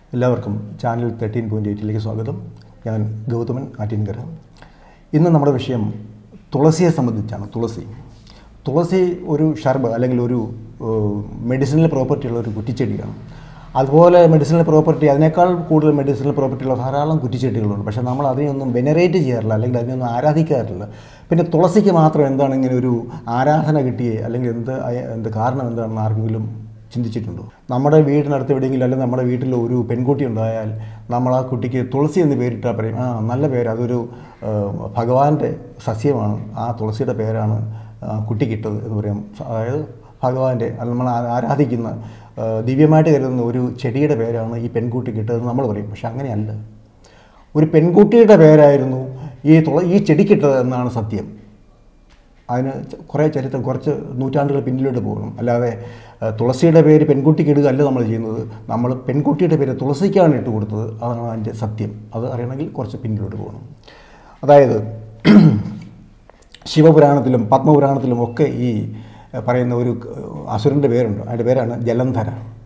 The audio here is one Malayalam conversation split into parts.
എല്ലാവർക്കും ചാനൽ തേർട്ടീൻ പോയിൻറ്റ് എയ്റ്റിലേക്ക് സ്വാഗതം ഞാൻ ഗൗതമൻ ആറ്റിൻകര ഇന്ന് നമ്മുടെ വിഷയം തുളസിയെ സംബന്ധിച്ചാണ് തുളസി തുളസി ഒരു ഷർബ് അല്ലെങ്കിൽ ഒരു മെഡിസിനൽ പ്രോപ്പർട്ടി ഉള്ള ഒരു കുറ്റിച്ചെടിയാണ് അതുപോലെ മെഡിസിനൽ പ്രോപ്പർട്ടി അതിനേക്കാൾ കൂടുതൽ മെഡിസിനൽ പ്രോപ്പർട്ടി ഉള്ള ധാരാളം കുറ്റിച്ചെടികളുണ്ട് പക്ഷേ നമ്മൾ അതിനെയൊന്നും വെനറേറ്റ് ചെയ്യാറില്ല അല്ലെങ്കിൽ അതിനൊന്നും ആരാധിക്കാറില്ല പിന്നെ തുളസിക്ക് മാത്രം എന്താണ് ഇങ്ങനെ ഒരു ആരാധന കിട്ടിയേ അല്ലെങ്കിൽ എന്ത് അയ- എന്ത് കാരണം എന്താണെന്ന് ആർക്കെങ്കിലും ചിന്തിച്ചിട്ടുണ്ടോ നമ്മുടെ വീടിനടുത്ത് എവിടെയെങ്കിലും അല്ലെങ്കിൽ നമ്മുടെ വീട്ടിൽ ഒരു പെൺകുട്ടി ഉണ്ടായാൽ നമ്മൾ ആ കുട്ടിക്ക് തുളസി എന്ന് പേരിട്ടാൽ പറയും ആ നല്ല പേര് അതൊരു ആ, ഭഗവാന്റെ സസ്യമാണ് ആ തുളസിയുടെ പേരാണ് ആ, കുട്ടിക്കിട്ടത് എന്ന് പറയാം അതായത് ഭഗവാന്റെ അത് നമ്മൾ ആ- ആരാധിക്കുന്ന ആ, ദിവ്യമായിട്ട് കരുതുന്ന ഒരു ചെടിയുടെ പേരാണ് ഈ പെൺകുട്ടി കിട്ടതെന്ന് നമ്മൾ പറയും പക്ഷെ അങ്ങനെയല്ല ഒരു പെൺകുട്ടിയുടെ പേരായിരുന്നു ഈ തുള ഈ ചെടിക്കിട്ടത് എന്നാണ് സത്യം അതിന് ച- കുറേ ചരിത്രം കുറച്ച് നൂറ്റാണ്ടുകൾ പിന്നിലോട്ട് പോകണം അല്ലാതെ ആ, തുളസിയുടെ പേര് പെൺകുട്ടിക്ക് ഇടുക അല്ല നമ്മൾ ചെയ്യുന്നത് നമ്മൾ പെൺകുട്ടിയുടെ പേര് തുളസിക്കാണ് ഇട്ട് കൊടുത്തത് അതാണ് അതിൻ്റെ സത്യം അത് അറിയണമെങ്കിൽ കുറച്ച് പിന്നിലോട്ട് പോകണം അതായത് ശിവപുരാണത്തിലും പത്മപുരാണത്തിലും ഒക്കെ ഈ ആ, പറയുന്ന ഒരു അസുരൻ്റെ പേരുണ്ട് അതിൻ്റെ പേരാണ് ജലന്ധര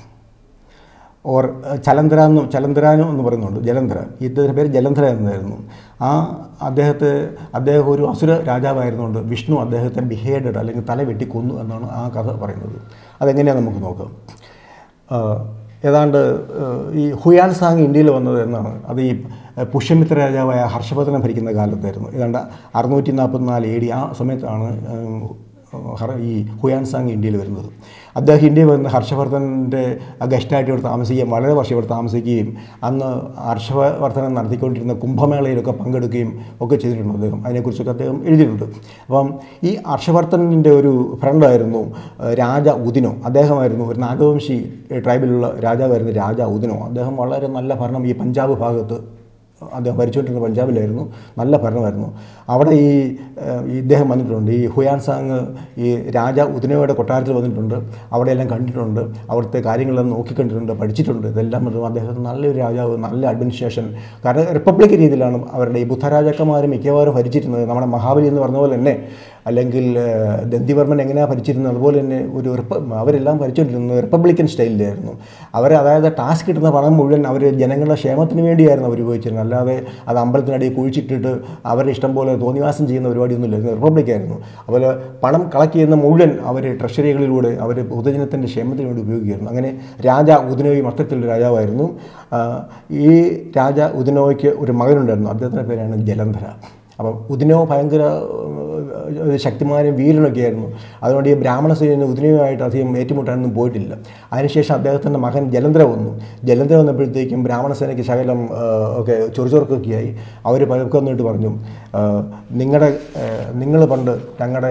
ഓർ ചലന്ധര എന്ന് ചലന്ധരാനു എന്ന് പറയുന്നുണ്ട് ജലന്ധര ഇദ്ദേഹത്തിൻ്റെ പേര് ജലന്ധര എന്നായിരുന്നു ആ അദ്ദേഹത്തെ അദ്ദേഹം ഒരു അസുര രാജാവായിരുന്നുകൊണ്ട് വിഷ്ണു അദ്ദേഹത്തെ ബിഹേഡഡ് അല്ലെങ്കിൽ തല വെട്ടി കൊന്നു എന്നാണ് ആ കഥ പറയുന്നത് അതെങ്ങനെയാണ് നമുക്ക് നോക്കാം ആ, ഏതാണ്ട് ആ, ഈ ഹുയാൻ സാങ് ഇന്ത്യയിൽ വന്നത് എന്നാണ് അത് ഈ പുഷ്യമിത്ര രാജാവായ ഹർഷവർദ്ധനം ഭരിക്കുന്ന കാലത്തായിരുന്നു ഏതാണ്ട് അറുന്നൂറ്റി നാൽപ്പത്തിനാല് എ ഡി ആ സമയത്താണ് ഉം, ഹർ- ഈ ഹുയാൻ സാങ് ഇന്ത്യയിൽ വരുന്നത് അദ്ദേഹം ഇന്ത്യയിൽ വന്ന് ഹർഷവർദ്ധൻ്റെ ഗസ്റ്റായിട്ട് ഇവിടെ താമസിക്കുകയും വളരെ വർഷം ഇവിടെ താമസിക്കുകയും അന്ന് ഹർഷവർദ്ധനം നടത്തിക്കൊണ്ടിരുന്ന കുംഭമേളയിലൊക്കെ പങ്കെടുക്കുകയും ഒക്കെ ചെയ്തിട്ടുണ്ട് അദ്ദേഹം അതിനെക്കുറിച്ചൊക്കെ അദ്ദേഹം എഴുതിയിട്ടുണ്ട് അപ്പം ഈ ഹർഷവർദ്ധനൻ്റെ ഒരു ഫ്രണ്ടായിരുന്നു ഏഹ്, രാജ ഉദിനോ അദ്ദേഹമായിരുന്നു ഒരു നാഗവംശി ട്രൈബിലുള്ള രാജാവായിരുന്നു രാജ ഉദിനോ അദ്ദേഹം വളരെ നല്ല ഭരണം ഈ പഞ്ചാബ് ഭാഗത്ത് അദ്ദേഹം ഭരിച്ചുകൊണ്ടിരുന്ന പഞ്ചാബിലായിരുന്നു നല്ല ഭരണമായിരുന്നു അവിടെ ഈ ഏഹ്, ഈ ഇദ്ദേഹം വന്നിട്ടുണ്ട് ഈ ഹുയാൻ സാങ് ഈ രാജ ഉദിനയുടെ കൊട്ടാരത്തിൽ വന്നിട്ടുണ്ട് അവിടെയെല്ലാം കണ്ടിട്ടുണ്ട് അവിടുത്തെ കാര്യങ്ങളെല്ലാം നോക്കിക്കണ്ടിട്ടുണ്ട് പഠിച്ചിട്ടുണ്ട് ഇതെല്ലാം വന്നു അദ്ദേഹം നല്ലൊരു രാജാവ് നല്ല അഡ്മിനിസ്ട്രേഷൻ കാരണം റിപ്പബ്ലിക് രീതിയിലാണ് അവരുടെ ഈ ബുദ്ധരാജാക്കന്മാർ മിക്കവാറും ഭരിച്ചിരുന്നത് നമ്മുടെ മഹാബലി എന്ന് പറഞ്ഞ പോലെ തന്നെ അല്ലെങ്കിൽ ഏഹ്, ദന്തിവർമ്മൻ എങ്ങനെയാണ് ഭരിച്ചിരുന്നത് അതുപോലെ തന്നെ ഒരു റിപ്പ അവരെല്ലാം ഭരിച്ചുകൊണ്ടിരുന്നത് റിപ്പബ്ലിക്കൻ സ്റ്റൈലിലായിരുന്നു അവർ അതായത് ടാസ്ക് കിട്ടുന്ന പണം മുഴുവൻ അവർ ജനങ്ങളുടെ ക്ഷേമത്തിന് വേണ്ടിയായിരുന്നു അവർ ഉപയോഗിച്ചിരുന്നത് അല്ലാതെ അത് അമ്പലത്തിനടിയിൽ കുഴിച്ചിട്ടിട്ട് അവരുടെ ഇഷ്ടം പോലെ തോന്നിവാസം ചെയ്യുന്ന പരിപാടിയൊന്നുമില്ലായിരുന്നു റിപ്പബ്ലിക്കായിരുന്നു അതുപോലെ പണം കളക്ട് ചെയ്യുന്ന മുഴുവൻ അവർ ട്രഷറികളിലൂടെ അവർ പൊതുജനത്തിൻ്റെ ക്ഷേമത്തിന് വേണ്ടി ഉപയോഗിക്കുകയായിരുന്നു അങ്ങനെ രാജ ഉദിനോയി മൊത്തത്തിലുള്ള രാജാവായിരുന്നു ആ, ഈ രാജ ഉദിനോയ്ക്ക് ഒരു മകനുണ്ടായിരുന്നു അദ്ദേഹത്തിൻ്റെ പേരാണ് ജലന്ധര അപ്പം ഉദിനോ ഭയങ്കര ഏഹ്, ശക്തിമാനും വീരനൊക്കെ ആയിരുന്നു അതുകൊണ്ട് ഈ ബ്രാഹ്മണ സൈന്യം ഉദിനയുമായിട്ട് അധികം ഏറ്റുമുട്ടാനൊന്നും പോയിട്ടില്ല അതിനുശേഷം അദ്ദേഹത്തിൻ്റെ മകൻ ജലന്ധര വന്നു ജലന്ധര വന്നപ്പോഴത്തേക്കും ബ്രാഹ്മണ സേനയ്ക്ക് ശകലം ഏഹ്, ഒക്കെ ചൊറിച്ചൊറുക്കൊക്കെയായി അവർ പതുക്കെ വന്നിട്ട് പറഞ്ഞു നിങ്ങളുടെ നിങ്ങൾ പണ്ട് ഞങ്ങളുടെ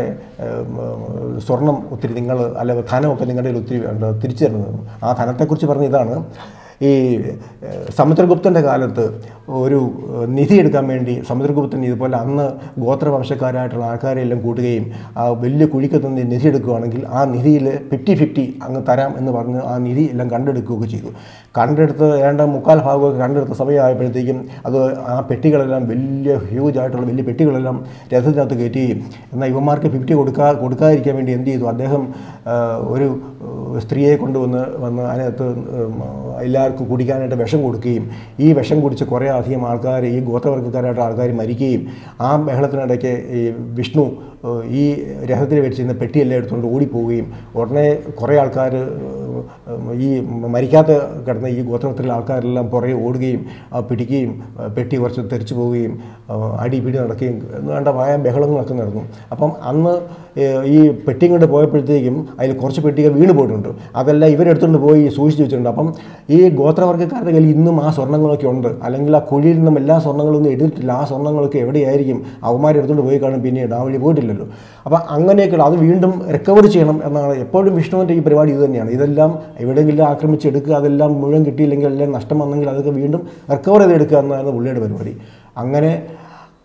ഏഹ്, സ്വർണം ഒത്തിരി നിങ്ങൾ അല്ല ധനമൊക്കെ നിങ്ങളുടെ കയ്യിൽ ഒത്തിരി ഉണ്ട്, തിരിച്ചു തരുന്നത് ആ ധനത്തെക്കുറിച്ച് പറഞ്ഞ ഇതാണ് ഈ ഏഹ്, സമുദ്രഗുപ്തൻ്റെ കാലത്ത് ഒരു ഏഹ്, നിധി എടുക്കാൻ വേണ്ടി സമുദ്രഗുപ്തൻ ഇതുപോലെ അന്ന് ഗോത്രവംശക്കാരായിട്ടുള്ള ആൾക്കാരെ എല്ലാം കൂട്ടുകയും ആ വലിയ കുഴിക്കത്ത് നിന്ന് നിധി എടുക്കുകയാണെങ്കിൽ ആ നിധിയിൽ ഫിഫ്റ്റി ഫിഫ്റ്റി അങ്ങ് തരാം എന്ന് പറഞ്ഞ് ആ നിധി എല്ലാം കണ്ടെടുക്കുകയൊക്കെ ചെയ്തു കണ്ടെടുത്ത് ഏതാണ്ട് മുക്കാൽ ഭാഗമൊക്കെ കണ്ടെടുത്ത സമയമായപ്പോഴത്തേക്കും അത് ആ പെട്ടികളെല്ലാം വലിയ ഹ്യൂജ് ആയിട്ടുള്ള വലിയ പെട്ടികളെല്ലാം രഥത്തിനകത്ത് കയറ്റുകയും എന്നാൽ ഇവന്മാർക്ക് ഫിഫ്റ്റി കൊടുക്കാ കൊടുക്കാതിരിക്കാൻ വേണ്ടി എന്ത് ചെയ്തു അദ്ദേഹം ആ, ഒരു ഏഹ്, സ്ത്രീയെ കൊണ്ടുവന്ന് വന്ന് അതിനകത്ത് ഉം, എല്ലാവർക്കും കുടിക്കാനായിട്ട് വിഷം കൊടുക്കുകയും ഈ വിഷം കുടിച്ച് കുറേ അധികം ആൾക്കാർ ഈ ഗോത്രവർഗ്ഗക്കാരായിട്ട് ആൾക്കാർ മരിക്കുകയും ആ ബഹളത്തിനിടയ്ക്ക് ഈ വിഷ്ണു ഏഹ്, ഈ രഥത്തിൽ വെച്ചിരുന്ന പെട്ടിയെല്ലാം എടുത്തുകൊണ്ട് ഓടിപ്പോവുകയും ഉടനെ കുറേ ആൾക്കാർ ഈ മരിക്കാത്ത കിടന്ന ഈ ഗോത്രത്തിലെ ആൾക്കാരെല്ലാം പുറകെ ഓടുകയും ആ പിടിക്കുകയും ആ, പെട്ടി കുറച്ച് തെറിച്ചു പോവുകയും ആ, അടി പിടി നടക്കുകയും എന്ന് വേണ്ട ഭയം ബഹളങ്ങളൊക്കെ നടന്നു അപ്പം അന്ന് ഏഹ്, ഈ പെട്ടിയും കൊണ്ട് പോയപ്പോഴത്തേക്കും അതിൽ കുറച്ച് പെട്ടികൾ വീണ് പോയിട്ടുണ്ട് അതെല്ലാം ഇവരെടുത്തുകൊണ്ട് പോയി സൂക്ഷിച്ച് വെച്ചിട്ടുണ്ട് അപ്പം ഈ ഗോത്രവർഗ്ഗക്കാരുടെ കയ്യിൽ ഇന്നും ആ സ്വർണ്ണങ്ങളൊക്കെ ഉണ്ട് അല്ലെങ്കിൽ ആ കുഴിയിൽ നിന്നും എല്ലാ സ്വർണ്ണങ്ങളൊന്നും എടുത്തിട്ടില്ല ആ സ്വർണ്ണങ്ങളൊക്കെ എവിടെയായിരിക്കും അവന്മാരെടുത്തുകൊണ്ട് പോയി കാണും പിന്നീട് ആ വഴി പോയിട്ടില്ലല്ലോ അപ്പം അങ്ങനെയൊക്കെയുള്ള അത് വീണ്ടും റിക്കവർ ചെയ്യണം എന്നാണ് എപ്പോഴും വിഷ്ണുവിൻ്റെ ഈ പരിപാടി ഇത് തന്നെയാണ് ഇതെല്ലാം എവിടെയെങ്കിലും ആക്രമിച്ചെടുക്കുക അതെല്ലാം മുഴുവൻ കിട്ടിയില്ലെങ്കിൽ എല്ലാം നഷ്ടം വന്നെങ്കിൽ അതൊക്കെ വീണ്ടും റിക്കവർ ചെയ്തെടുക്കുക എന്നതാണ് പുള്ളിയുടെ പരിപാടി അങ്ങനെ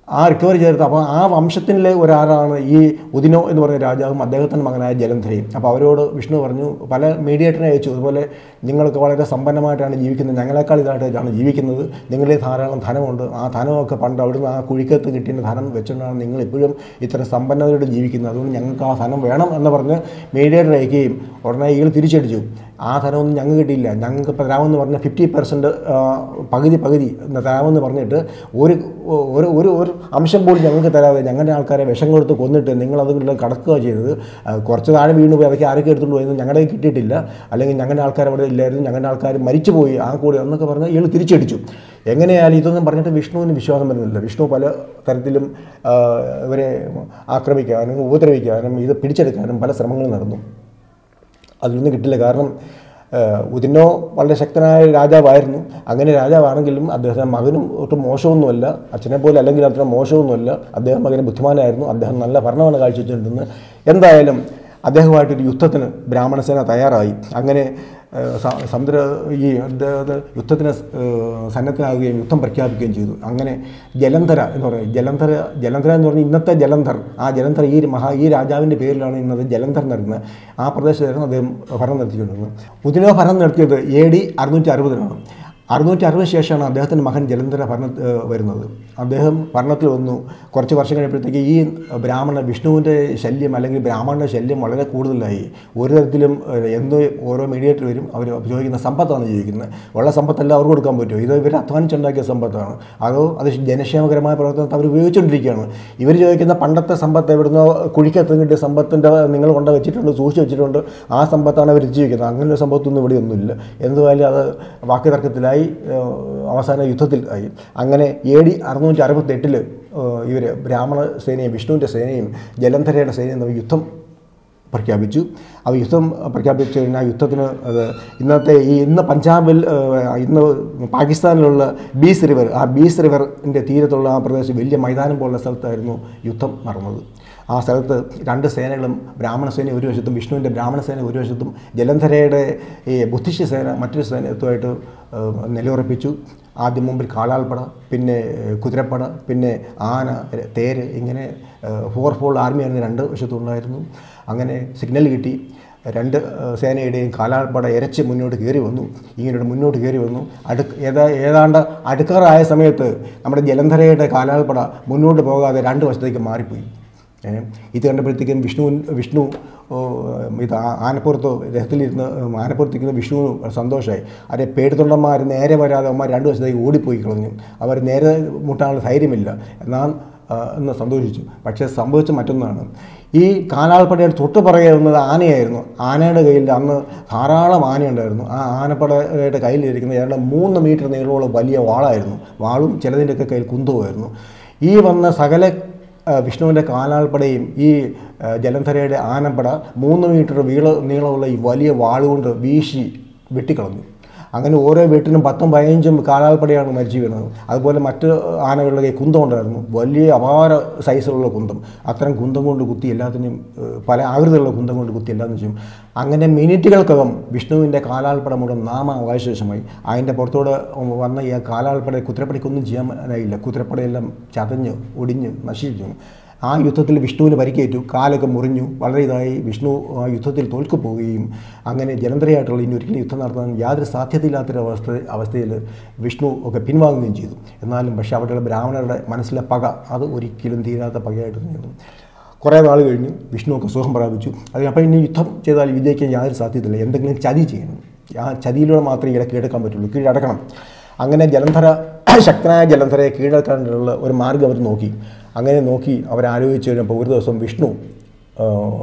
ആ റിക്കവറി ചെയ്തെടുത്ത് അപ്പോൾ ആ വംശത്തിലെ ഒരാളാണ് ഈ ഉദിനോ എന്ന് പറയുന്ന രാജാവും അദ്ദേഹത്തിൻ്റെ മകനായ ജലന്ധരയും അപ്പോൾ അവരോട് വിഷ്ണു പറഞ്ഞു പല മീഡിയേറ്ററിനെ അയച്ചു അതുപോലെ നിങ്ങൾക്ക് വളരെ സമ്പന്നമായിട്ടാണ് ജീവിക്കുന്നത് ഞങ്ങളെക്കാൾ ഇതായിട്ടാണ് ജീവിക്കുന്നത് നിങ്ങളിൽ ധാരാളം ധനമുണ്ട് ആ ധനമൊക്കെ പണ്ട് അവിടുന്ന് ആ കുഴിക്കത്ത് കിട്ടിയ ധനം വെച്ചുകൊണ്ടാണ് നിങ്ങൾ ഇപ്പോഴും ഇത്ര സമ്പന്നതയോടെ ജീവിക്കുന്നത് അതുകൊണ്ട് ഞങ്ങൾക്ക് ആ ധനം വേണം എന്ന് പറഞ്ഞ് മീഡിയേറ്റർ അയക്കുകയും ഉടനെ ഇയാൾ തിരിച്ചടിച്ചു ആ ധനമൊന്നും ഞങ്ങൾക്ക് കിട്ടിയില്ല ഞങ്ങൾക്ക് ഇപ്പോൾ തരാമെന്ന് പറഞ്ഞ ഫിഫ്റ്റി പെർസെൻറ്റ് പകുതി പകുതി തരാമെന്ന് പറഞ്ഞിട്ട് ഒരു ഒരു ഒരു ഒരു അംശം പോലും ഞങ്ങൾക്ക് തരാതെ ഞങ്ങളുടെ ആൾക്കാരെ വിഷം കൊടുത്ത് കൊന്നിട്ട് നിങ്ങൾ അതുകൊണ്ട് കടക്കുക ചെയ്തത് ആ, കുറച്ച് താഴെ വീണ് പോയി അതൊക്കെ ആരൊക്കെ എടുത്തുകൊണ്ട് പോയത് ഞങ്ങളുടെ കയ്യിൽ കിട്ടിയിട്ടില്ല അല്ലെങ്കിൽ ഞങ്ങളുടെ ആൾക്കാർ അവിടെ ഇല്ലായിരുന്നു ഞങ്ങളുടെ ആൾക്കാർ മരിച്ചുപോയി ആ കൂടി എന്നൊക്കെ പറഞ്ഞ് ഇയാൾ തിരിച്ചടിച്ചു എങ്ങനെയായാലും ഇതൊന്നും പറഞ്ഞിട്ട് വിഷ്ണുവിന് വിശ്വാസം വരുന്നില്ല വിഷ്ണു പല തരത്തിലും ആ, ഇവരെ ആക്രമിക്കാനും ഉപദ്രവിക്കാനും ഇത് പിടിച്ചെടുക്കാനും പല ശ്രമങ്ങളും നടന്നു അതിലൊന്നും കിട്ടില്ല കാരണം ഏഹ്, ഉദിനോ വളരെ ശക്തനായ രാജാവായിരുന്നു അങ്ങനെ രാജാവാണെങ്കിലും അദ്ദേഹം മകനും ഒട്ടും മോശമൊന്നുമല്ല അച്ഛനെ പോലെ അല്ലെങ്കിൽ അത്ര മോശമൊന്നുമല്ല അദ്ദേഹം മകന് ബുദ്ധിമാനായിരുന്നു അദ്ദേഹം നല്ല ഭരണമാണ് കാഴ്ചവെച്ചിട്ടുണ്ടെന്ന് എന്തായാലും അദ്ദേഹമായിട്ടൊരു യുദ്ധത്തിന് ബ്രാഹ്മണസേന തയ്യാറായി അങ്ങനെ ഏഹ്, സ- സമുദ്ര ഈ അദ്ദേഹത്തെ യുദ്ധത്തിന് സ്- ഏഹ്, സന്നദ്ധനാകുകയും യുദ്ധം പ്രഖ്യാപിക്കുകയും ചെയ്തു അങ്ങനെ ജലന്ധര എന്ന് പറയുന്നത് ജലന്ധര ജലന്ധര എന്ന് പറഞ്ഞാൽ ഇന്നത്തെ ജലന്ധർ ആ ജലന്ധർ ഈ മഹാ ഈ രാജാവിൻ്റെ പേരിലാണ് ഇന്നത് ജലന്ധർ നടന്നത് ആ പ്രദേശത്തായിരുന്നു അദ്ദേഹം ഭരണം നടത്തിക്കൊണ്ടിരുന്നത് ഉദിനോ ഭരണം നടത്തിയത് എ ഡി അറുന്നൂറ്റി അറുപതിലാണ് അറുന്നൂറ്റി അറുപത് ശേഷമാണ് അദ്ദേഹത്തിൻ്റെ മകൻ ജലന്ധര ഭരണ ഏഹ് വരുന്നത് അദ്ദേഹം ഭരണത്തിൽ വന്നു കുറച്ച് വർഷം കഴിഞ്ഞപ്പോഴത്തേക്ക് ഈ ബ്രാഹ്മണ വിഷ്ണുവിൻ്റെ ശല്യം അല്ലെങ്കിൽ ബ്രാഹ്മണൻ്റെ ശല്യം വളരെ കൂടുതലായി ഒരു തരത്തിലും ഏഹ്, എന്ന് ഓരോ മീഡിയേറ്റർ വരും അവർ ചോദിക്കുന്ന സമ്പത്താണ് ചോദിക്കുന്നത് ഉള്ള സമ്പത്തല്ല അവർക്ക് കൊടുക്കാൻ പറ്റുമോ ഇത് ഇവർ അധ്വാനിച്ചുണ്ടാക്കിയ സമ്പത്താണ് അതോ അത് ജനക്ഷേമകരമായ പ്രവർത്തനത്തെ അവർ ഉപയോഗിച്ചുകൊണ്ടിരിക്കുകയാണ് ഇവർ ചോദിക്കുന്ന പണ്ടത്തെ സമ്പത്ത് എവിടുന്നോ കുഴിക്കത്ത് കിട്ടിയ സമ്പത്തിൻ്റെ നിങ്ങൾ കൊണ്ട് വെച്ചിട്ടുണ്ട് സൂക്ഷിച്ച് വെച്ചിട്ടുണ്ട് ആ സമ്പത്താണ് അവർ എത്തിച്ചു വയ്ക്കുന്നത് അങ്ങനെ ഒരു സമ്പത്തൊന്നും ഇവിടെ ഒന്നുമില്ല എന്തുവായാലും അത് വാക്കുതർക്കത്തിലായി ഏഹ്, അവസാന യുദ്ധത്തിൽ ആയി അങ്ങനെ എ ഡി അറുന്നൂറ്റി അറുപത്തെട്ടിൽ ഇവർ ബ്രാഹ്മണ സേനയും വിഷ്ണുവിൻ്റെ സേനയും ജലന്ധരയുടെ സേനയും തമ്മിൽ യുദ്ധം പ്രഖ്യാപിച്ചു ആ യുദ്ധം പ്രഖ്യാപിച്ചു കഴിഞ്ഞാൽ ആ യുദ്ധത്തിന് അത് ഇന്നത്തെ ഈ ഇന്ന് പഞ്ചാബിൽ ഏഹ്, ഇന്ന് പാകിസ്ഥാനിലുള്ള ബീസ് റിവർ ആ ബീസ് റിവറിൻ്റെ തീരത്തുള്ള ആ പ്രദേശം വലിയ മൈതാനം പോലുള്ള സ്ഥലത്തായിരുന്നു യുദ്ധം നടന്നത് ആ സ്ഥലത്ത് രണ്ട് സേനകളും ബ്രാഹ്മണ സേന ഒരു വശത്തും വിഷ്ണുവിൻ്റെ ബ്രാഹ്മണ സേന ഒരു വശത്തും ജലന്ധരയുടെ ഈ ബുദ്ധിഷ്യ സേന മറ്റൊരു സേനത്തുമായിട്ട് ഏഹ്, നിലയുറപ്പിച്ചു ആദ്യം മുമ്പിൽ കാലാൾപ്പട പിന്നെ ഏഹ്, കുതിരപ്പട പിന്നെ ആന ര- തേര് ഇങ്ങനെ ഫോർ ഫോൾ ആർമിയായിരുന്നു രണ്ട് വശത്തുണ്ടായിരുന്നു അങ്ങനെ സിഗ്നൽ കിട്ടി രണ്ട് ഏഹ്, സേനയുടെയും കാലാൾപ്പട ഇരച്ച് മുന്നോട്ട് കയറി വന്നു ഇങ്ങനെ മുന്നോട്ട് കയറി വന്നു അടു ഏതാ ഏതാണ്ട് അടുക്കാറായ സമയത്ത് നമ്മുടെ ജലന്ധരയുടെ കാലാൾപ്പട മുന്നോട്ട് പോകാതെ രണ്ട് വശത്തേക്ക് മാറിപ്പോയി ഏ, ഇത് കണ്ടപ്പോഴത്തേക്കും വിഷ്ണു വിഷ്ണു ഓ, ഇത് ആ- ആനപ്പുറത്ത് രഥത്തിലിരുന്ന് ആനപ്പുറത്തിരിക്കുന്ന വിഷ്ണു സന്തോഷമായി അവരെ പേടിത്തൊണ്ടന്മാർ നേരെ വരാതെ അവന്മാർ രണ്ട് വശത്തേക്ക് ഓടിപ്പോയി കളഞ്ഞു അവർ നേരെ മുട്ടാനുള്ള ധൈര്യമില്ല എന്നാൽ ആ, എന്ന് സന്തോഷിച്ചു പക്ഷേ സംഭവിച്ച മറ്റൊന്നാണ് ഈ കാലാൾപ്പടയുടെ തൊട്ട് പറയുന്നത് ആനയായിരുന്നു ആനയുടെ കയ്യിൽ അന്ന് ധാരാളം ആനയുണ്ടായിരുന്നു ആ ആനപ്പടയുടെ കയ്യിലിരിക്കുന്ന ഏതാണ്ട് മൂന്ന് മീറ്റർ നീളമുള്ള വലിയ വാളായിരുന്നു വാളും ചിലതിൻ്റെയൊക്കെ കയ്യിൽ കുന്തവുമായിരുന്നു ഈ വന്ന സകല ആ, വിഷ്ണുവിൻ്റെ കാലാൾപ്പടയും ഈ ആ, ജലന്ധരയുടെ ആനപ്പട മൂന്ന് മീറ്റർ വീള നീളമുള്ള ഈ വലിയ വാളുകൊണ്ട് വീശി വെട്ടിക്കളഞ്ഞു അങ്ങനെ ഓരോ വീട്ടിലും പത്തും പതിനഞ്ചും കാലാൾപ്പടയാണ് മരിച്ചു വീണത് അതുപോലെ മറ്റ് ആനകളുടെ കയ്യിൽ കുന്തം ഉണ്ടായിരുന്നു വലിയ അപാര സൈസിലുള്ള കുന്തം അത്തരം കുന്തം കൊണ്ട് കുത്തി എല്ലാത്തിനും ഏഹ്, പല ആകൃതിയുള്ള കുന്തം കൊണ്ട് കുത്തി എല്ലാത്തിനും ചെയ്യും അങ്ങനെ മിനിറ്റുകൾക്കകം വിഷ്ണുവിൻ്റെ കാലാൾപ്പട മുഴുവൻ നാമാവശേഷമായി അതിൻ്റെ പുറത്തോട് വന്ന ഈ കാലാൾപ്പട കുതിരപ്പടയ്ക്കൊന്നും ചെയ്യാനായില്ല കുതിരപ്പടയെല്ലാം ചതഞ്ഞ് ഒടിഞ്ഞ് നശിച്ചു ആ യുദ്ധത്തിൽ വിഷ്ണുവിന് പരിക്കേറ്റു കാലൊക്കെ മുറിഞ്ഞു വളരെ ഇതായി വിഷ്ണു ആ യുദ്ധത്തിൽ തോൽക്കുപോവുകയും അങ്ങനെ ജലന്ധരയായിട്ടുള്ള ഇനി ഒരിക്കലും യുദ്ധം നടത്താൻ യാതൊരു സാധ്യതയില്ലാത്തൊരു അവസ്ഥ അവസ്ഥയിൽ വിഷ്ണു ഒക്കെ പിൻവാങ്ങുകയും ചെയ്തു എന്നാലും പക്ഷേ അവിടെയുള്ള ബ്രാഹ്മണരുടെ മനസ്സിലെ പക അത് ഒരിക്കലും തീരാത്ത പകയായിട്ട് നിന്നു കുറേ നാൾ കഴിഞ്ഞു വിഷ്ണുവൊക്കെ സുഖം പ്രാപിച്ചു അത് അപ്പോൾ ഇനി യുദ്ധം ചെയ്താൽ വിജയിക്കാൻ യാതൊരു സാധ്യതയില്ല എന്തെങ്കിലും ചതി ചെയ്യണം ആ ചതിയിലൂടെ മാത്രമേ ഇയാളെ കീഴടക്കാൻ പറ്റുള്ളൂ കീഴടക്കണം അങ്ങനെ ജലന്ധര ശക്തനായ ജലന്ധരയെ കീഴടക്കാനുള്ള ഒരു മാർഗ്ഗം അവർ നോക്കി അങ്ങനെ നോക്കി അവരാലോചിച്ച് കഴിഞ്ഞപ്പോൾ ഒരു ദിവസം വിഷ്ണു ആ,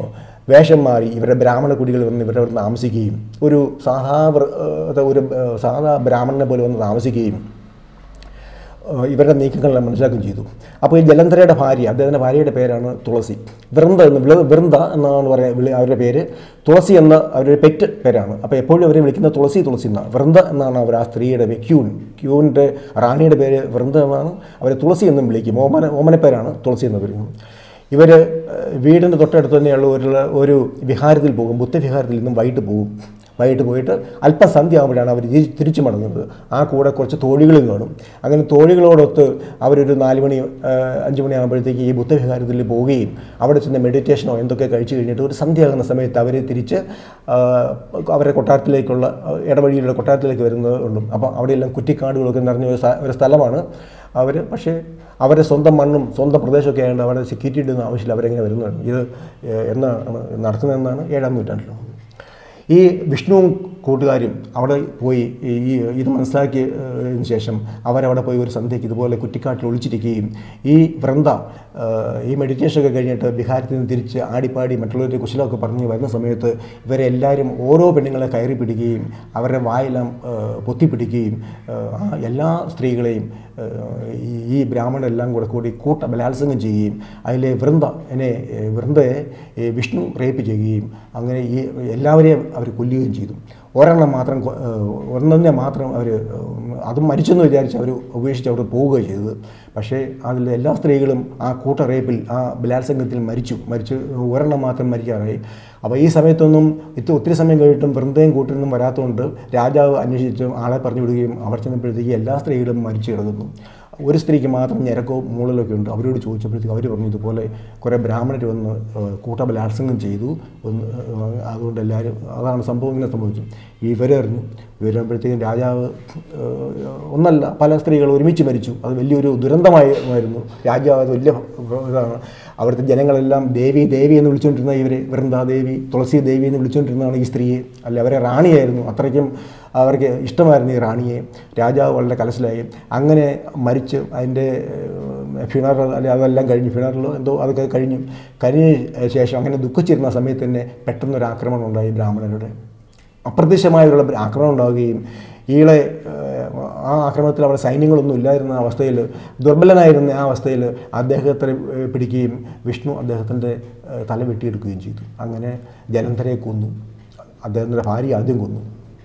വേഷം മാറി ഇവരുടെ ബ്രാഹ്മണ കുടികൾ വന്ന് ഇവരുടെ അവിടെ താമസിക്കുകയും ഒരു സാധാ വ്ര- ആ, ഒരു ആ, സാധാ ബ്രാഹ്മണനെ പോലെ വന്ന് താമസിക്കുകയും ഏഹ് ഇവരുടെ നീക്കങ്ങളെല്ലാം മനസ്സിലാക്കുകയും ചെയ്തു അപ്പോൾ ഈ ജലന്ധരയുടെ ഭാര്യ അദ്ദേഹത്തിൻ്റെ ഭാര്യയുടെ പേരാണ് തുളസി വൃന്ദ എന്ന് വിള വൃന്ദ എന്നാണ് പറയുക വിളി അവരുടെ പേര് തുളസി എന്ന അവരുടെ പെറ്റ് പേരാണ് അപ്പോൾ എപ്പോഴും അവരെ വിളിക്കുന്ന തുളസി തുളസി എന്നാണ് വൃന്ദ എന്നാണ് അവർ ആ സ്ത്രീയുടെ പേര് ക്യൂൻ ക്യൂവിൻ്റെ റാണിയുടെ പേര് വൃന്ദ എന്നാണ് അവരെ തുളസി എന്നും വിളിക്കും ഓമന ഓമനപ്പേരാണ് തുളസി എന്ന് പറയുന്നത് ഇവർ വീടിൻ്റെ തൊട്ടടുത്ത് തന്നെയുള്ള ഒരു ഒരു വിഹാരത്തിൽ പോകും ബുദ്ധവിഹാരത്തിൽ നിന്നും വൈകിട്ട് പോകും വൈകിട്ട് പോയിട്ട് അല്പസന്ധ്യ ആകുമ്പോഴാണ് അവർ തിരി- തിരിച്ചു മടങ്ങുന്നത് ആ കൂടെ കുറച്ച് തോഴികളും കാണും അങ്ങനെ തോഴികളോടൊത്ത് അവരൊരു നാല് മണി ആ, അഞ്ച് മണി ആകുമ്പോഴത്തേക്ക് ഈ ബുദ്ധവിഹാരത്തിൽ പോവുകയും അവിടെ ചെന്ന് മെഡിറ്റേഷനോ എന്തൊക്കെ കഴിച്ചു കഴിഞ്ഞിട്ട് ഒരു സന്ധ്യയാകുന്ന സമയത്ത് അവർ തിരിച്ച് ആ, അവരുടെ കൊട്ടാരത്തിലേക്കുള്ള ആ, ഇടവഴിയിലുള്ള കൊട്ടാരത്തിലേക്ക് വരുന്നത് ഉള്ളൂ അപ്പോൾ അവിടെയെല്ലാം കുറ്റിക്കാടുകളൊക്കെ നിറഞ്ഞ ഒരു സ്ഥ- ഒരു സ്ഥലമാണ് അവർ പക്ഷേ അവരുടെ സ്വന്തം മണ്ണും സ്വന്തം പ്രദേശമൊക്കെ ആയതുകൊണ്ട് അവിടെ സെക്യൂരിറ്റി ഇടുന്ന ആവശ്യമില്ല അവരെങ്ങനെ വരുന്നതാണ് ഇത് ഏഹ്, എന്നാണ് നടത്തുന്നതെന്നാണ് ഏഴാം നൂറ്റാണ്ടിൽ ഈ വിഷ്ണുവും കൂട്ടുകാരും അവിടെ പോയി ഈ ഈ ഇത് മനസ്സിലാക്കിയതിന് ശേഷം അവരവിടെ പോയി ഒരു സന്ധ്യയ്ക്ക് ഇതുപോലെ കുറ്റിക്കാട്ടിൽ ഒളിച്ചിരിക്കുകയും ഈ വൃന്ദ ഏഹ്, ഈ മെഡിറ്റേഷനൊക്കെ കഴിഞ്ഞിട്ട് ബിഹാരത്തിൽ നിന്ന് തിരിച്ച് ആടിപ്പാടി മറ്റുള്ളവരുടെ കുശലമൊക്കെ പറഞ്ഞ് വരുന്ന സമയത്ത് ഇവരെ എല്ലാവരും ഓരോ പെണ്ണുങ്ങളെ കയറി പിടിക്കുകയും അവരുടെ വായെല്ലാം ഏഹ്, പൊത്തിപ്പിടിക്കുകയും ഏഹ്, ആ എല്ലാ സ്ത്രീകളെയും ഏഹ്, ഈ- ഈ ബ്രാഹ്മണരെല്ലാം കൂടെ കൂടി കൂട്ട ബലാത്സംഗം ചെയ്യുകയും അതിലെ വൃന്ദ എന്നെ ഏഹ്, വൃന്ദയെ ഏഹ്, വിഷ്ണു റേപ്പ് ചെയ്യുകയും അങ്ങനെ ഈ എല്ലാവരെയും അവർ കൊല്ലുകയും ചെയ്തു ഒരെണ്ണം മാത്രം കൊ- ഏഹ്, ഒരെണ്ണത്തിനെ മാത്രം അവർ അതും മരിച്ചെന്ന് വിചാരിച്ച് അവർ ഉപേക്ഷിച്ച് അവർ പോവുകയാണ് ചെയ്തത് പക്ഷേ അതിൽ എല്ലാ സ്ത്രീകളും ആ കൂട്ട റേപ്പിൽ ആ ബലാത്സംഗത്തിൽ മരിച്ചു മരിച്ച് ഒരെണ്ണം മാത്രം മരിക്കാറായി അപ്പോൾ ഈ സമയത്തൊന്നും ഇത് ഒത്തിരി സമയം കഴിഞ്ഞിട്ടും വൃന്ദയും കൂട്ടിൽ വരാത്തതുകൊണ്ട് രാജാവ് അന്വേഷിച്ചും ആളെ പറഞ്ഞു വിടുകയും അവർ ചെന്നപ്പോഴത്തേക്ക് എല്ലാ സ്ത്രീകളും മരിച്ചു കിടക്കുന്നു ഒരു സ്ത്രീക്ക് മാത്രം ഞരക്കവും മൂളലൊക്കെ ഉണ്ട് അവരോട് ചോദിച്ചപ്പോഴത്തേക്ക് അവർ പറഞ്ഞു ഇതുപോലെ കുറേ ബ്രാഹ്മണർ വന്ന് ഏഹ്, കൂട്ടബലാത്സംഗം ചെയ്തു ഒന്ന് ഏഹ്, അതുകൊണ്ട് എല്ലാവരും അതാണ് സംഭവം ഇങ്ങനെ സംഭവിച്ചു ഇവരറിഞ്ഞു ഇവരാകുമ്പോഴത്തേക്കും രാജാവ് ഏഹ്, ഒന്നല്ല പല സ്ത്രീകൾ ഒരുമിച്ച് മരിച്ചു അത് വലിയൊരു ദുരന്തമായിരുന്നു രാജാവ് അത് വലിയ ഇതാണ് അവിടുത്തെ ജനങ്ങളെല്ലാം ദേവി ദേവി എന്ന് വിളിച്ചുകൊണ്ടിരുന്ന ഇവർ വൃന്ദാദേവി തുളസി ദേവി എന്ന് വിളിച്ചുകൊണ്ടിരുന്നതാണ് ഈ സ്ത്രീയെ അല്ല അവരെ റാണിയായിരുന്നു അത്രയ്ക്കും അവർക്ക് ഇഷ്ടമായിരുന്നു ഈ റാണിയെ രാജാവ് വളരെ കലശലായി അങ്ങനെ മരിച്ച് അതിൻ്റെ ഫിണറൽ അല്ലെ അതെല്ലാം കഴിഞ്ഞു ഫിണറലോ എന്തോ അതൊക്കെ കഴിഞ്ഞു കഴിഞ്ഞ ശേഷം അങ്ങനെ ദുഃഖിച്ചിരുന്ന സമയത്ത് തന്നെ പെട്ടെന്നൊരു ആക്രമണം ഉണ്ടായി ബ്രാഹ്മണരുടെ അപ്രത്യക്ഷമായുള്ള ആക്രമണം ഉണ്ടാവുകയും ഈളെ ഏഹ്, ആ ആക്രമണത്തിൽ അവിടെ സൈന്യങ്ങളൊന്നും ഇല്ലായിരുന്ന അവസ്ഥയിൽ ദുർബലനായിരുന്ന ആ അവസ്ഥയിൽ അദ്ദേഹത്തെ ഏഹ്, പിടിക്കുകയും വിഷ്ണു അദ്ദേഹത്തിൻ്റെ ഏഹ്, തല വെട്ടിയെടുക്കുകയും ചെയ്തു അങ്ങനെ ജലന്ധരയെ കൊന്നു അദ്ദേഹത്തിൻ്റെ ഭാര്യ ആദ്യം കൊന്നു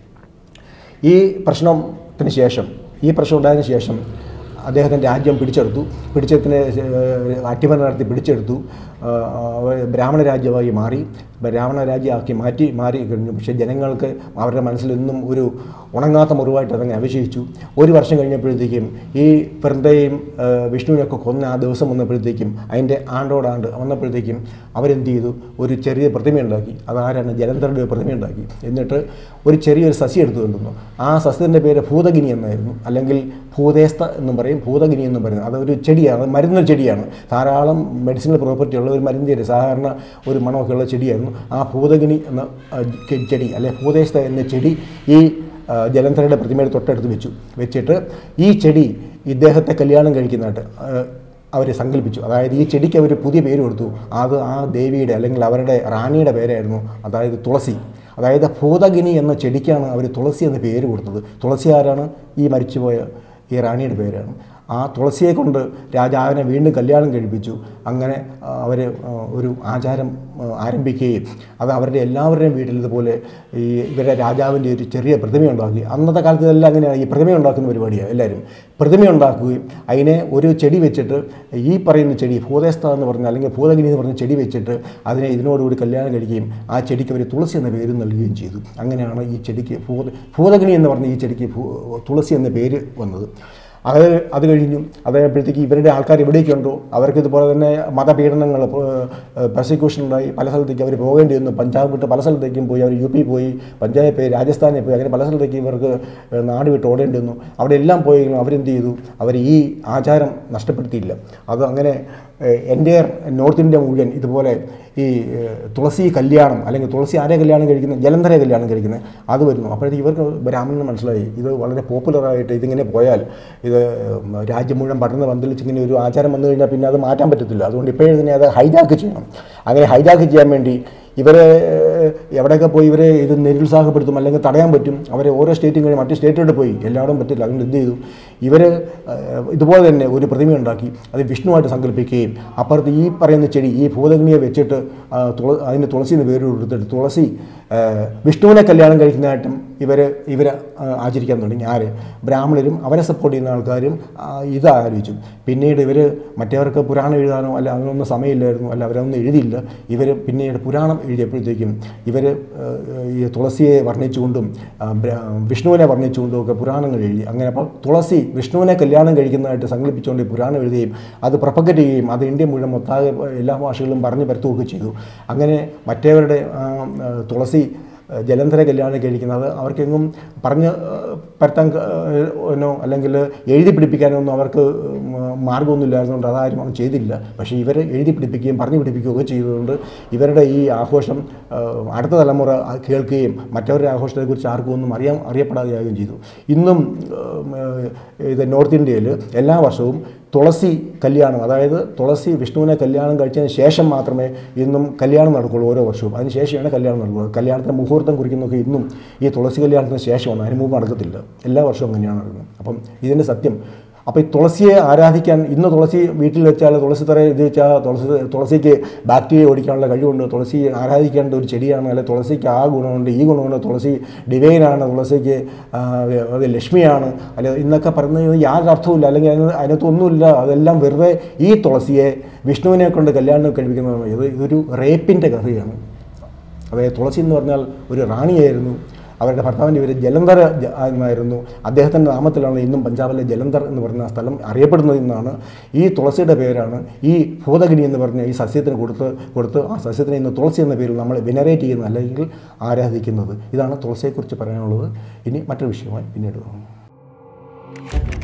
ഈ പ്രശ്നത്തിന് ശേഷം ഈ പ്രശ്നം ഉണ്ടായതിനു ശേഷം അദ്ദേഹത്തിൻ്റെ രാജ്യം പിടിച്ചെടുത്തു പിടിച്ചെടുത്തിന് അട്ടിമറി നടത്തി പിടിച്ചെടുത്തു ആ, ആ, ബ്രാഹ്മണ രാജ്യമായി മാറി ബ്രാഹ്മണ രാജ്യമാക്കി മാറ്റി മാറി കഴിഞ്ഞു പക്ഷേ ജനങ്ങൾക്ക് അവരുടെ മനസ്സിൽ ഇന്നും ഒരു ഉണങ്ങാത്ത മുറിവായിട്ട് അതങ്ങ് അവശേഷിച്ചു ഒരു വർഷം കഴിഞ്ഞപ്പോഴത്തേക്കും ഈ വൃന്ദയും ആ, വിഷ്ണുവിനൊക്കെ കൊന്ന ആ ദിവസം വന്നപ്പോഴത്തേക്കും അതിൻ്റെ ആണ്ടോടാണ്ട് വന്നപ്പോഴത്തേക്കും അവരെന്ത് ചെയ്തു ഒരു ചെറിയ പ്രതിമയുണ്ടാക്കി അതാരാണ് ജലന്ധറുടെ ഒരു പ്രതിമയുണ്ടാക്കി എന്നിട്ട് ഒരു ചെറിയൊരു സസ്യം എടുത്തു കൊണ്ടുവന്നു ആ സസ്യത്തിൻ്റെ പേര് ഭൂതഗിനി എന്നായിരുന്നു അല്ലെങ്കിൽ ഭൂതേസ്ത എന്നും പറയും ഭൂതഗിനി എന്നും പറയുന്നത് അതൊരു ചെടിയാണ് അത് മരുന്ന് ചെടിയാണ് ധാരാളം മെഡിസിനൽ പ്രോപ്പർട്ടി ഉള്ള ഒരു മരുന്ന് ചെടി സാധാരണ ഒരു മണമൊക്കെ ഉള്ള ചെടിയായിരുന്നു ആ ഭൂതഗിനി എന്ന ആ, കെ- ചെടി അല്ലെ ഭൂതേസ്ത എന്ന ചെടി ഈ ആ, ജലന്ധരയുടെ പ്രതിമയുടെ തൊട്ടടുത്ത് വെച്ചു വെച്ചിട്ട് ഈ ചെടി ഇദ്ദേഹത്തെ കല്യാണം കഴിക്കുന്നതായിട്ട് അവർ സങ്കല്പിച്ചു അതായത് ഈ ചെടിക്ക് അവർ പുതിയ പേര് കൊടുത്തു അത് ആ ദേവിയുടെ അല്ലെങ്കിൽ അവരുടെ റാണിയുടെ പേരായിരുന്നു അതായത് തുളസി അതായത് ഭൂതഗിനി എന്ന ചെടിക്കാണ് അവർ തുളസി എന്ന പേര് കൊടുത്തത് തുളസി ആരാണ് ഈ മരിച്ചുപോയ ഈ റാണിയുടെ പേരാണ് ആ തുളസിയെ കൊണ്ട് രാജാവിനെ വീണ്ടും കല്യാണം കഴിപ്പിച്ചു അങ്ങനെ അവർ ഒരു ആചാരം ആ, ആരംഭിക്കുകയും അത് അവരുടെ എല്ലാവരുടെയും വീട്ടിൽ ഇതുപോലെ ഈ ഇവരുടെ രാജാവിൻ്റെ ഒരു ചെറിയ പ്രതിമ ഉണ്ടാക്കി അന്നത്തെ കാലത്ത് ഇതെല്ലാം അങ്ങനെയാണ് ഈ പ്രതിമ ഉണ്ടാക്കുന്ന പരിപാടിയാണ് എല്ലാവരും പ്രതിമ ഉണ്ടാക്കുകയും അതിനെ ഒരു ചെടി വെച്ചിട്ട് ഈ പറയുന്ന ചെടി ഭൂതേസ്ത എന്ന് പറഞ്ഞ അല്ലെങ്കിൽ ഭൂതഗിനി എന്ന് പറഞ്ഞ ചെടി വെച്ചിട്ട് അതിനെ ഇതിനോടുകൂടി കല്യാണം കഴിക്കുകയും ആ ചെടിക്ക് അവർ തുളസി എന്ന പേര് നൽകുകയും ചെയ്തു അങ്ങനെയാണ് ഈ ചെടിക്ക് ഭൂത ഭൂതഗിനി എന്ന് പറഞ്ഞ ഈ ചെടിക്ക് ഭൂ- തുളസി എന്ന പേര് വന്നത് അത് അത് കഴിഞ്ഞു അതായപ്പോഴത്തേക്ക് ഇവരുടെ ആൾക്കാർ എവിടേക്ക് ഉണ്ടോ അവർക്ക് ഇതുപോലെ തന്നെ മതപീഡനങ്ങൾ പ്രോസിക്യൂഷൻ ഉണ്ടായി പല സ്ഥലത്തേക്ക് അവർ പോകേണ്ടി വന്നു പഞ്ചാബ് വിട്ട് പല സ്ഥലത്തേക്കും പോയി അവർ യു പി പോയി പഞ്ചാബിൽ പോയി രാജസ്ഥാനിൽ പോയി അങ്ങനെ പല സ്ഥലത്തേക്ക് ഇവർക്ക് ഏഹ്, നാട് വിട്ട് ഓടേണ്ടി വന്നു അവിടെ എല്ലാം പോയെങ്കിലും അവരെന്ത് ചെയ്തു അവർ ഈ ആചാരം നഷ്ടപ്പെടുത്തിയില്ല അത് അങ്ങനെ എൻ്റെ നോർത്ത് ഇന്ത്യ മുഴുവൻ ഇതുപോലെ ഈ ഏഹ്, തുളസി കല്യാണം അല്ലെങ്കിൽ തുളസി ആരെ കല്യാണം കഴിക്കുന്നത് ജലന്ധരെ കല്യാണം കഴിക്കുന്നത് അത് വരുന്നു അപ്പോഴത്തേക്ക് ഇവർക്ക് ബ്രാഹ്മണന് മനസ്സിലായി ഇത് വളരെ പോപ്പുലറായിട്ട് ഇതിങ്ങനെ പോയാൽ ഇത് ഉം, രാജ്യം മുഴുവൻ പടർന്ന് പന്തലിച്ച് ഇങ്ങനെ ഒരു ആചാരം വന്നു കഴിഞ്ഞാൽ പിന്നെ അത് മാറ്റാൻ പറ്റത്തില്ല അതുകൊണ്ട് ഇപ്പോഴേ തന്നെ അത് ഹൈജാക്ക് ചെയ്യണം അങ്ങനെ ഹൈജാക്ക് ചെയ്യാൻ വേണ്ടി ഇവരെ ഏഹ്, എവിടെയൊക്കെ പോയി ഇവരെ ഇത് നിരുത്സാഹപ്പെടുത്തും അല്ലെങ്കിൽ തടയാൻ പറ്റും അവരെ ഓരോ സ്റ്റേറ്റും കഴിഞ്ഞ് മറ്റു സ്റ്റേറ്റിലോട്ട് പോയി എല്ലായിടും പറ്റില്ല അതുകൊണ്ട് എന്ത് ചെയ്തു ഇവർ ഇതുപോലെ തന്നെ ഒരു പ്രതിമ ഉണ്ടാക്കി അത് വിഷ്ണുവായിട്ട് സങ്കല്പിക്കുകയും അപ്പുറത്ത് ഈ പറയുന്ന ചെടി ഈ ഭൂതഗ്നിയെ വെച്ചിട്ട് ആ, തുള അതിന് തുളസി എന്ന് പേര് കൊടുത്തിട്ട് തുളസി ആ, വിഷ്ണുവിനെ കല്യാണം കഴിക്കുന്നതായിട്ടും ഇവർ ഇവർ ആചരിക്കാൻ തുടങ്ങി ആര് ബ്രാഹ്മണരും അവരെ സപ്പോർട്ട് ചെയ്യുന്ന ആൾക്കാരും ആ, ഇത് ആലോചിച്ചു പിന്നീട് ഇവർ മറ്റവർക്ക് പുരാണം എഴുതാനോ അല്ല അതിനൊന്നും സമയമില്ലായിരുന്നു അല്ല അവരൊന്നും എഴുതിയില്ല ഇവർ പിന്നീട് പുരാണം എഴുതിയപ്പോഴത്തേക്കും ഇവർ ഈ തുളസിയെ വർണ്ണിച്ചുകൊണ്ടും ആ, ബ്ര- വിഷ്ണുവിനെ വർണ്ണിച്ചുകൊണ്ടും ഒക്കെ പുരാണങ്ങൾ എഴുതി അങ്ങനെ അപ്പോൾ തുളസി വിഷ്ണുവിനെ കല്യാണം കഴിക്കുന്നതായിട്ട് സങ്കല്പിച്ചുകൊണ്ട് ഈ പുരാണം എഴുതുകയും അത് പ്രൊപ്പഗറ്റ് ചെയ്യുകയും അത് ഇന്ത്യ മുഴുവൻ മൊത്താകെ എല്ലാ ഭാഷകളിലും പറഞ്ഞു പരത്തുകയൊക്കെ ചെയ്തു അങ്ങനെ മറ്റേവരുടെ ആ, ആ, തുളസി ആ, ജലന്ധര കല്യാണം കഴിക്കുന്നത് അവർക്കെങ്ങും പറഞ്ഞ് ആ, പരത്താൻ ക- ഒന്നോ അല്ലെങ്കിൽ എഴുതി പിടിപ്പിക്കാനോ ഒന്നും അവർക്ക് ഉം, മാർഗ്ഗമൊന്നും ഇല്ലായിരുന്നുകൊണ്ട് അതാരും അത് ചെയ്തില്ല പക്ഷേ ഇവർ എഴുതി പിടിപ്പിക്കുകയും പറഞ്ഞു പിടിപ്പിക്കുകയും ഒക്കെ ചെയ്തതുകൊണ്ട് ഇവരുടെ ഈ ആഘോഷം ആ, അടുത്ത തലമുറ അത് കേൾക്കുകയും മറ്റവരുടെ ആഘോഷത്തെക്കുറിച്ച് ആർക്കും ഒന്നും അറിയാൻ അറിയപ്പെടാതെയാകുകയും ചെയ്തു ഇന്നും ഉം, ഇത് നോർത്ത് ഇന്ത്യയിൽ എല്ലാ വർഷവും തുളസി കല്യാണം അതായത് തുളസി വിഷ്ണുവിനെ കല്യാണം കഴിച്ചതിന് ശേഷം മാത്രമേ ഇന്നും കല്യാണം നടക്കുകയുള്ളൂ ഓരോ വർഷവും അതിന് ശേഷമാണ് കല്യാണം നടക്കുകയുള്ളൂ കല്യാണത്തിന് മുഹൂർത്തം കുറിക്കുന്നതൊക്കെ ഇന്നും ഈ തുളസി കല്യാണത്തിന് ശേഷമാണ് അതിന് മുമ്പ് നടക്കത്തില്ല എല്ലാ വർഷവും അങ്ങനെയാണ് നടക്കുന്നത് അപ്പം ഇതിൻ്റെ സത്യം അപ്പോൾ ഈ തുളസിയെ ആരാധിക്കാൻ ഇന്ന് തുളസി വീട്ടിൽ വെച്ചാൽ തുളസി തറ ഇത് വെച്ചാൽ തുളസി തുളസിക്ക് ബാക്ടീരിയ ഓടിക്കാനുള്ള കഴിവുണ്ട് തുളസി ആരാധിക്കേണ്ട ഒരു ചെടിയാണ് അല്ലെ തുളസിക്ക് ആ ഗുണമുണ്ട് ഈ ഗുണമുണ്ട് തുളസി ഡിവൈനാണ് തുളസിക്ക് ആ, അത് ലക്ഷ്മിയാണ് അല്ലെ ഇന്നൊക്കെ പറയുന്നത് യാതൊരു അർത്ഥവുമില്ല അല്ലെങ്കിൽ അതിന് അതിനകത്തൊന്നുമില്ല അതെല്ലാം വെറുതെ ഈ തുളസിയെ വിഷ്ണുവിനെ കൊണ്ട് കല്യാണം കഴിപ്പിക്കുന്നതാണ് ഇത് ഇതൊരു റേപ്പിൻ്റെ കഥയാണ് അതായത് തുളസി എന്ന് പറഞ്ഞാൽ ഒരു റാണിയായിരുന്നു അവരുടെ ഭർത്താവിൻ്റെ പേര് ജലന്ധർ ജ- എന്നായിരുന്നു അദ്ദേഹത്തിൻ്റെ നാമത്തിലാണ് ഇന്നും പഞ്ചാബിലെ ജലന്ധർ എന്ന് പറയുന്ന സ്ഥലം അറിയപ്പെടുന്നത് എന്നാണ് ഈ തുളസിയുടെ പേരാണ് ഈ ഭൂതഗിനി എന്ന് പറഞ്ഞ ഈ സസ്യത്തിന് കൊടുത്ത് കൊടുത്ത് ആ സസ്യത്തിന് ഇന്ന് തുളസി എന്ന പേരിൽ നമ്മൾ വെനറേറ്റ് ചെയ്യുന്നത് അല്ലെങ്കിൽ ആരാധിക്കുന്നത് ഇതാണ് തുളസിയെക്കുറിച്ച് പറയാനുള്ളത് ഇനി മറ്റൊരു വിഷയമായി പിന്നീട് കാണാം